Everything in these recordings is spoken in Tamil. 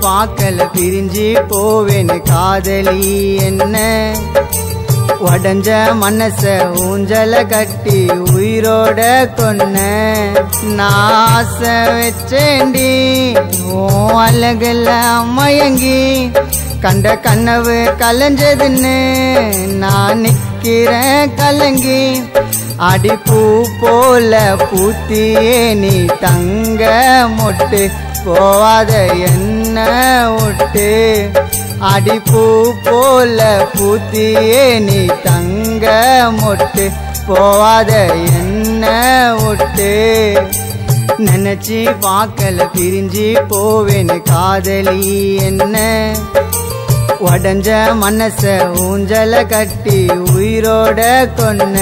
பார்க்கல பிரிஞ்சு போவேன்னு காதலி என்ன உடஞ்ச மனச ஊஞ்சல கட்டி உயிரோட கொன்ன நாச வச்சேண்டி ஓ அழகுல மயங்கி கண்ட கனவு கலைஞ்சதுன்னு நான் நிக்கிறேன் கலங்கி அடிப்பூ போல பூத்தியே நீ தங்க மொட்டு போவாத என்ன விட்டு அடிப்பூ போல பூத்தியே நீ தங்க மொட்டு போவாத என்ன விட்டு நினைச்சு பார்க்கல பிரிஞ்சு போவேன்னு காதலி என்ன உடஞ்ச மனச ஊஞ்சல கட்டி உயிரோட கொன்ன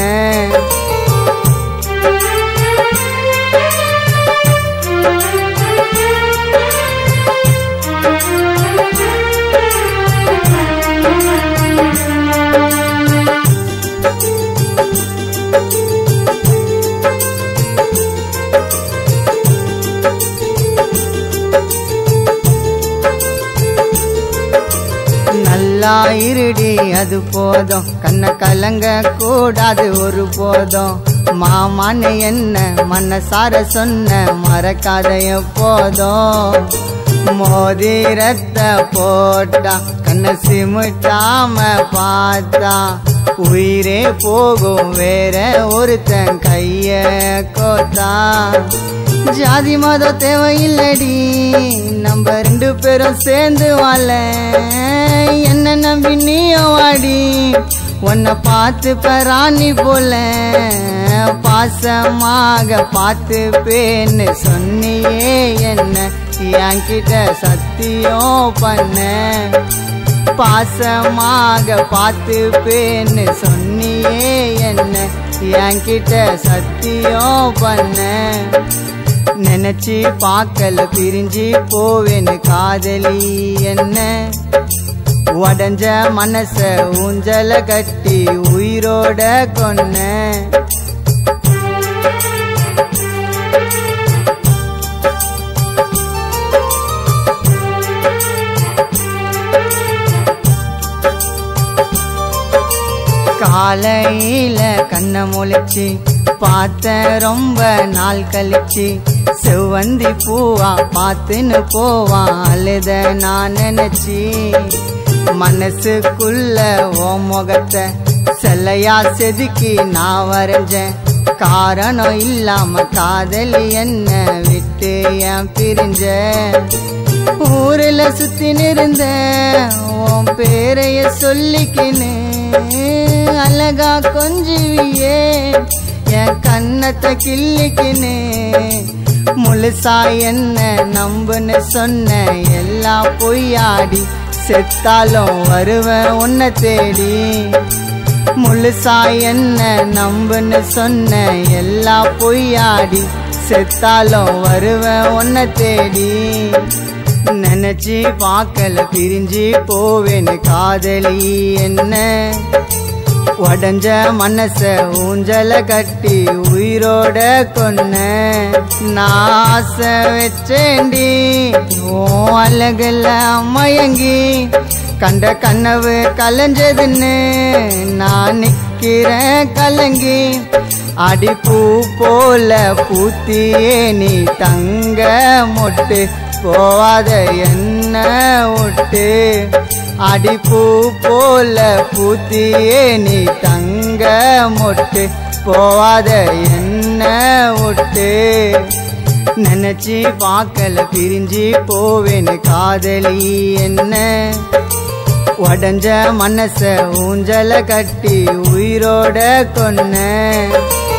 நல்லா இருடி அது போதும் கண்ண கலங்க கூடாது ஒரு போதும் மாமான்னு என்ன மனசார சொன்ன மறக்காத எப்போதும் மோதிரத்த போட்டா கண்ண சிமிட்டாம பார்த்தா உயிரே போகும் வேற ஒருத்தன் கைய கோத்தா ஜாதி மதம் தேவையில்லடி நம்ம ரெண்டு பேரும் சேர்ந்து வாழ என்ன நம்பி நீயும் வாடி உன்னை பார்த்து பராணி போல பாசமாக பார்த்து பேன்னு சொன்னியே என்ன என்கிட்ட சத்தியம் பண்ண பாசமாக பார்த்து பேன்னு சொன்னியே என்ன என்கிட்ட சத்தியம் பண்ண நினைச்சு பார்க்கல பிரிஞ்சு போவேன்னு காதலி என்ன உடஞ்ச மனச ஊஞ்சல கட்டி உயிரோட கொன்ன காலையில கண்ண முழிச்சு பார்த்த ரொம்ப நாள் கழிச்சு செவ்வந்தி பூவா பார்த்துன்னு போவான் அழுத நான் நினைச்சி மனசுக்குள்ள ஓ முகத்தை செல்லையா செதுக்கி நான் வரைஞ்சேன் காரணம் இல்லாம காதலி என்ன விட்டு ஏன் பிரிஞ்ச ஊரில் சுத்தி நிறந்த உன் பேரைய சொல்லிக்கின்னு அழகா கொஞ்சுவியே என் கண்ணத்தை கிள்ளிக்கின்னு முழுசா என்ன நம்புன்னு சொன்ன எல்லாம் பொய்யாடி செத்தாலும் வருவேன் உன்னை தேடி முழுசா என்ன நம்புன்னு சொன்ன எல்லாம் பொய்யாடி செத்தாலும் வருவேன் உன்னை தேடி நினைச்சு பார்க்கல பிரிஞ்சு போவேன்னு காதலி என்ன உடஞ்ச மனச ஊஞ்சல கட்டி உயிரோட கொன்ன நாச வச்சேண்டி ஓ அழகுல மயங்கி கண்ட கனவு கலைஞ்சதுன்னு நான் நிக்கிறேன் கலங்கி அடிப்பூ போல பூத்தியே நீ தங்க மொட்டு போவாத என்ன விட்டு அடிப்பூ போல பூத்தியே நீ தங்க மொட்டு போவாத என்ன விட்டு நினைச்சு பார்க்கல பிரிஞ்சு போவேன்னு காதலி என்ன உடஞ்ச மனச ஊஞ்சல கட்டி உயிரோட கொன்ன